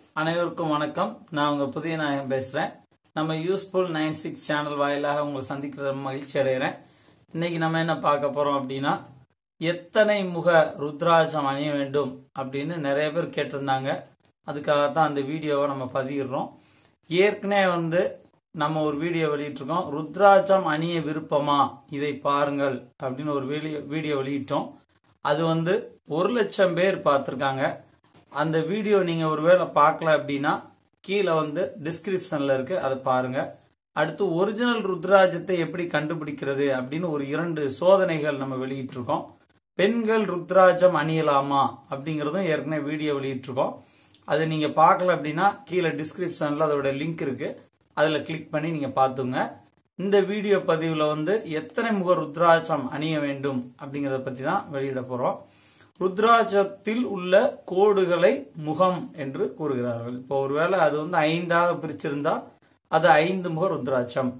அனைவருக்கும் வணக்கம் நான் உங்க புதிய நாயகம் பேசுறேன் நம்ம யூஸ்ஃபுல் நைன் சிக்ஸ் சேனல் வாயிலாக உங்களை சந்திக்கிற மகிழ்ச்சி அடைகிறேன் இன்னைக்கு நம்ம என்ன பார்க்க போறோம் அப்படின்னா எத்தனை முக ருத்ராட்சம் அணிய வேண்டும் அப்படின்னு நிறைய பேர் கேட்டிருந்தாங்க அதுக்காகத்தான் அந்த வீடியோவை நம்ம பதியிடுறோம் ஏற்கனவே வந்து நம்ம ஒரு வீடியோ வெளியிட்டிருக்கோம் ருத்ராட்சம் அணிய விருப்பமா இதை பாருங்கள் அப்படின்னு ஒரு வீடியோ வீடியோ வெளியிட்டோம் அது வந்து ஒரு லட்சம் பேர் பார்த்துருக்காங்க அந்த வீடியோ நீங்க ஒருவேளை பார்க்கல அப்படின்னா கீழே வந்து டிஸ்கிரிப்ஷன்ல இருக்கு அதை பாருங்க அடுத்து ஒரிஜினல் ருத்ராஜத்தை எப்படி கண்டுபிடிக்கிறது அப்படின்னு ஒரு இரண்டு சோதனைகள் நம்ம வெளியிட்டிருக்கோம் பெண்கள் ருத்ராஜம் அணியலாமா அப்படிங்கறதும் ஏற்கனவே வீடியோ வெளியிட்டிருக்கோம் அது நீங்க பார்க்கல அப்படின்னா கீழே டிஸ்கிரிப்ஷன்ல அதோட லிங்க் இருக்கு அதுல கிளிக் பண்ணி நீங்க பார்த்துங்க இந்த வீடியோ பதிவுல வந்து எத்தனை முக ருத்ராட்சம் அணிய வேண்டும் அப்படிங்கறத பத்தி தான் வெளியிட போறோம் ருத்ராட்சத்தில் உள்ள கோடுகளை முகம் என்று கூறுகிறார்கள் இப்போ ஒருவேளை அது வந்து ஐந்தாக பிரிச்சிருந்தா அது ஐந்து முக ருத்ராட்சம்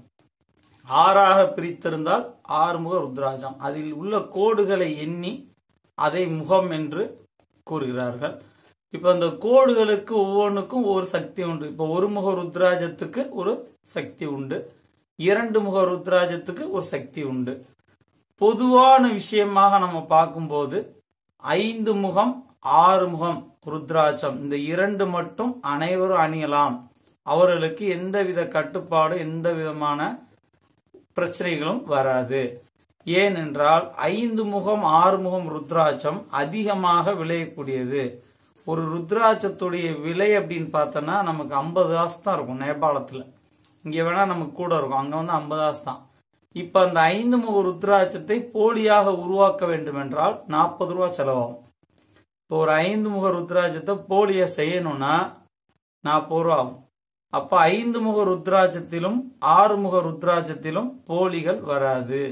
ஆறாக பிரித்திருந்தால் ஆறு முக ருத்ராட்சம் அதில் உள்ள கோடுகளை எண்ணி அதை முகம் என்று கூறுகிறார்கள் இப்ப அந்த கோடுகளுக்கு ஒவ்வொன்றுக்கும் ஒரு சக்தி உண்டு இப்போ ஒரு முக ருத்ராஜத்துக்கு ஒரு சக்தி உண்டு இரண்டு முக ருத்ராஜத்துக்கு ஒரு சக்தி உண்டு பொதுவான விஷயமாக நம்ம பார்க்கும்போது ஐந்து முகம் ஆறு முகம் ருத்ராட்சம் இந்த இரண்டு மட்டும் அனைவரும் அணியலாம் அவர்களுக்கு எந்தவித கட்டுப்பாடு எந்த விதமான பிரச்சனைகளும் வராது ஏனென்றால் ஐந்து முகம் ஆறு முகம் ருத்ராட்சம் அதிகமாக விளையக்கூடியது ஒரு ருத்ராட்சத்துடைய விலை அப்படின்னு பார்த்தோன்னா நமக்கு ஐம்பது காசு தான் இருக்கும் நேபாளத்தில் இங்கே வேணா நமக்கு கூட இருக்கும் அங்கே வந்து ஐம்பது காசு தான் இப்போ அந்த ஐந்து முக ருத்ராட்சத்தை போலியாக உருவாக்க வேண்டும் என்றால் நாற்பது ரூபா செலவாகும் இப்போ ஒரு ஐந்து முக ருத்ராட்சத்தை போலியா செய்யணும்னா நாற்பது ரூபா ஆகும் அப்ப ஐந்து முக ருத்ராட்சத்திலும் ஆறு முக ருத்ராட்சத்திலும் போலிகள் வராது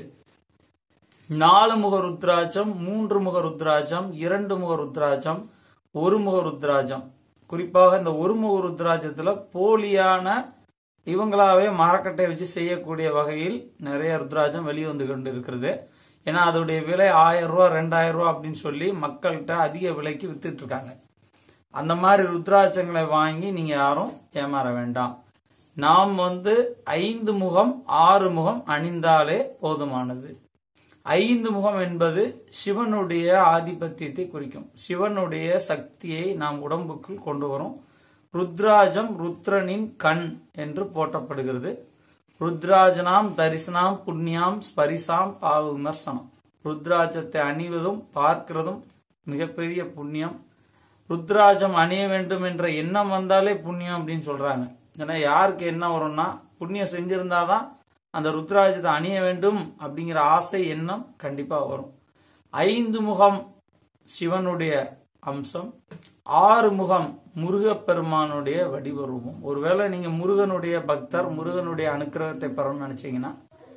நாலு முக ருத்ராட்சம் மூன்று முக ருத்ராட்சம் இரண்டு முக ருத்ராட்சம் ஒரு முக ருத்ராட்சம் குறிப்பாக இந்த ஒரு முக ருத்ராட்சத்துல போலியான இவங்களாவே மரக்கட்டை வச்சு செய்யக்கூடிய வகையில் நிறைய ருத்ராட்சம் வெளியே வந்து கொண்டு இருக்கிறது ஏன்னா அதோடைய விலை ஆயிரம் ரூபா ரெண்டாயிரம் ரூபா அப்படின்னு சொல்லி மக்கள்கிட்ட அதிக விலைக்கு வித்துட்டு இருக்காங்க அந்த மாதிரி ருத்ராட்சங்களை வாங்கி நீங்க யாரும் ஏமாற வேண்டாம் நாம் வந்து ஐந்து முகம் ஆறு முகம் அணிந்தாலே போதுமானது ஐந்து முகம் என்பது சிவனுடைய ஆதிபத்தியத்தை குறிக்கும் சிவனுடைய சக்தியை நாம் உடம்புக்குள் கொண்டு வரும் ருத்ராஜம் ருத்ரனின் கண் என்று போற்றப்படுகிறது ருத்ராஜனாம் தரிசனாம் புண்ணியாம் ஸ்பரிசாம் பாவ விமர்சனம் ருத்ராஜத்தை அணிவதும் பார்க்கிறதும் மிகப்பெரிய புண்ணியம் ருத்ராஜம் அணிய வேண்டும் என்ற எண்ணம் வந்தாலே புண்ணியம் அப்படின்னு சொல்றாங்க ஏன்னா யாருக்கு என்ன வரும்னா புண்ணியம் செஞ்சிருந்தாதான் அந்த ருத்ராஜத்தை அணிய வேண்டும் அப்படிங்கிற ஆசை எண்ணம் கண்டிப்பா வரும் ஐந்து முகம் சிவனுடைய அம்சம் ஆறு முகம் முருகப்பெருமானுடைய வடிவ ரூபம் ஒருவேளை நீங்க முருகனுடைய பக்தர் முருகனுடைய அனுக்கிரகத்தை பெறணும்னு நினைச்சீங்கன்னா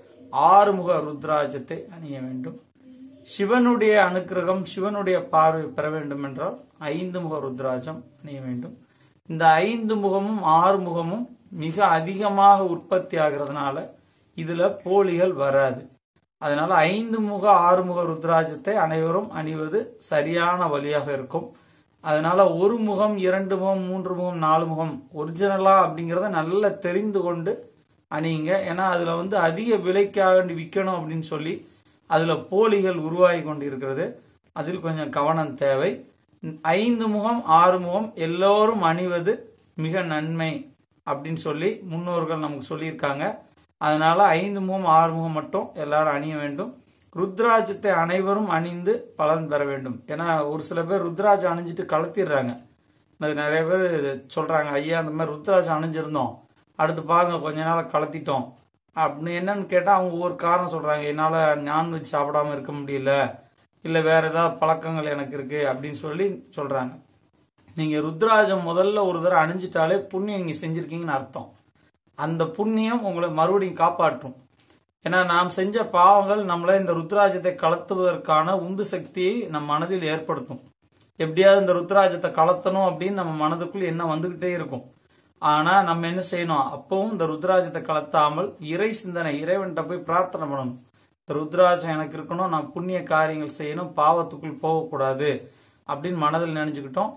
ஆறு முக ருத்ராஜத்தை அணிய வேண்டும் சிவனுடைய அனுக்கிரகம் சிவனுடைய பார்வை பெற வேண்டும் என்றால் ஐந்து முக ருத்ராஜம் அணிய வேண்டும் இந்த ஐந்து முகமும் ஆறு முகமும் மிக அதிகமாக உற்பத்தி ஆகிறதுனால இதுல போலிகள் வராது அதனால ஐந்து முக ஆறு முக ருத்ராஜத்தை அனைவரும் அணிவது சரியான வழியாக இருக்கும் அதனால ஒரு முகம் இரண்டு முகம் மூன்று முகம் நாலு முகம் ஒரிஜினலா அப்படிங்கறத நல்லா தெரிந்து கொண்டு அணியுங்க ஏன்னா அதுல வந்து அதிக விலைக்காக வேண்டி விற்கணும் அப்படின்னு சொல்லி அதுல போலிகள் உருவாகி கொண்டு இருக்கிறது அதில் கொஞ்சம் கவனம் தேவை ஐந்து முகம் ஆறு முகம் எல்லோரும் அணிவது மிக நன்மை அப்படின்னு சொல்லி முன்னோர்கள் நமக்கு சொல்லியிருக்காங்க அதனால ஐந்து முகம் ஆறு முகம் மட்டும் எல்லாரும் அணிய வேண்டும் ருத்ராஜத்தை அனைவரும் அணிந்து பலன் பெற வேண்டும் ஏன்னா ஒரு சில பேர் ருத்ராஜம் அணிஞ்சிட்டு கலத்திடுறாங்க அது நிறைய பேர் சொல்றாங்க ஐயா அந்த மாதிரி ருத்ராஜம் அணிஞ்சிருந்தோம் அடுத்து பாருங்க கொஞ்ச நாள் கலத்திட்டோம் அப்படின்னு என்னன்னு கேட்டா அவங்க ஒவ்வொரு காரணம் சொல்றாங்க என்னால நான்வெஜ் சாப்பிடாம இருக்க முடியல இல்ல வேற ஏதாவது பழக்கங்கள் எனக்கு இருக்கு அப்படின்னு சொல்லி சொல்றாங்க நீங்க ருத்ராஜம் முதல்ல ஒரு தடவை அணிஞ்சிட்டாலே புண்ணியம் நீங்க செஞ்சிருக்கீங்கன்னு அர்த்தம் அந்த புண்ணியம் உங்களை மறுபடியும் காப்பாற்றும் ஏன்னா நாம் செஞ்ச பாவங்கள் நம்மள இந்த ருத்ராஜத்தை கலத்துவதற்கான உந்து சக்தியை நம் மனதில் ஏற்படுத்தும் எப்படியாவது இந்த ருத்ராஜத்தை கலத்தணும் அப்படின்னு நம்ம மனதுக்குள் என்ன வந்துகிட்டே இருக்கும் ஆனா நம்ம என்ன செய்யணும் அப்பவும் இந்த ருத்ராஜத்தை கலத்தாமல் இறை சிந்தனை இறைவன்கிட்ட போய் பிரார்த்தனை பண்ணணும் இந்த ருத்ராஜம் எனக்கு இருக்கணும் நான் புண்ணிய காரியங்கள் செய்யணும் பாவத்துக்குள் போகக்கூடாது அப்படின்னு மனதில் நினைச்சுக்கிட்டோம்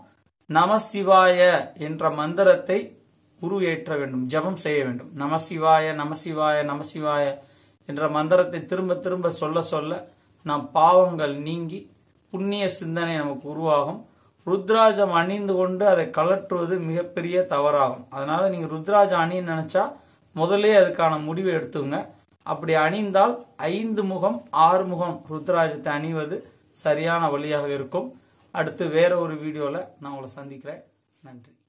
நமசிவாய என்ற மந்திரத்தை உருவேற்ற வேண்டும் ஜெபம் செய்ய வேண்டும் நமசிவாய நமசிவாய நமசிவாய என்ற மந்திரத்தை திரும்ப திரும்ப சொல்ல சொல்ல நம் பாவங்கள் நீங்கி புண்ணிய சிந்தனை நமக்கு உருவாகும் ருத்ராஜம் அணிந்து கொண்டு அதை கலற்றுவது மிகப்பெரிய தவறாகும் அதனால நீங்க ருத்ராஜம் அணின்னு நினைச்சா முதல்ல அதுக்கான முடிவை எடுத்துங்க அப்படி அணிந்தால் ஐந்து முகம் ஆறு முகம் ருத்ராஜத்தை அணிவது சரியான வழியாக இருக்கும் அடுத்து வேற ஒரு வீடியோல நான் உங்களை சந்திக்கிறேன் நன்றி